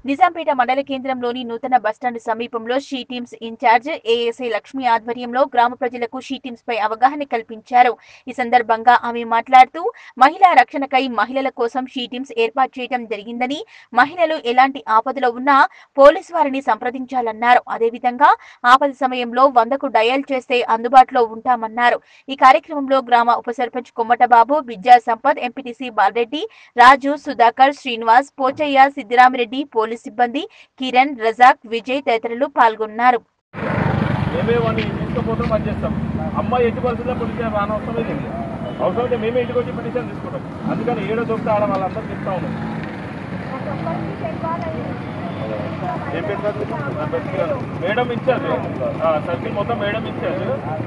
నిజాంపేట మండల కేంద్రంలోని నూతన బస్టాండ్ సమీపంలో she teams incharge ASI Lakshmi ఆధ్వర్యంలో గ్రామ ప్రజలకు షీ టీమ్స్ పై అవగాహన కల్పించారు ఈ సందర్భంగా ఆమె మాట్లాడుతూ మహిళా రక్షణకై మహిళల కోసం షీ టీమ్స్ ఏర్పాటు చేయడం జరిగిందని మహిళలు ఎలాంటి ఆపదలో ఉన్నా పోలీసు వారిని సంప్రదించాలన్నారు అదేవిధంగా ఆపద సమయంలో వందకు డయల్ చేస్తే అందుబాటులో ఉంటామన్నారు ఈ కార్యక్రమంలో గ్రామ ఉప సర్పంచ్ కొమ్మటబాబు విద్యా సంపత్ ఎంపీటీసీ బాలరెడ్డి రాజు సుధాకర్ శ్రీనివాస్ పోచయ్య సిద్దిరామిరెడ్డి పోలీస్ సిబ్బంది కిరణ్ రజాక్ విజయ్ తదితరులు పాల్గొన్నారు మేమే వాడిని తీసుకుపోతాం పని చేస్తాం అమ్మాయి ఎట్టి పరిస్థితుల్లో పిటిషన్ రానవసరం లేదు అవసరం అయితే మేమే ఇంటికి వచ్చి పిటిషన్ తీసుకుంటాం అందుకని ఏడో దొరికితే ఆడ వాళ్ళందరూ చెప్తా ఉన్నాం ఏం పేరు సార్ మీది? నా పేరు కిరణ్. మేడం ఇన్ఛార్జ్ సర్కిల్ మొత్తం మేడం ఇన్ఛార్జ్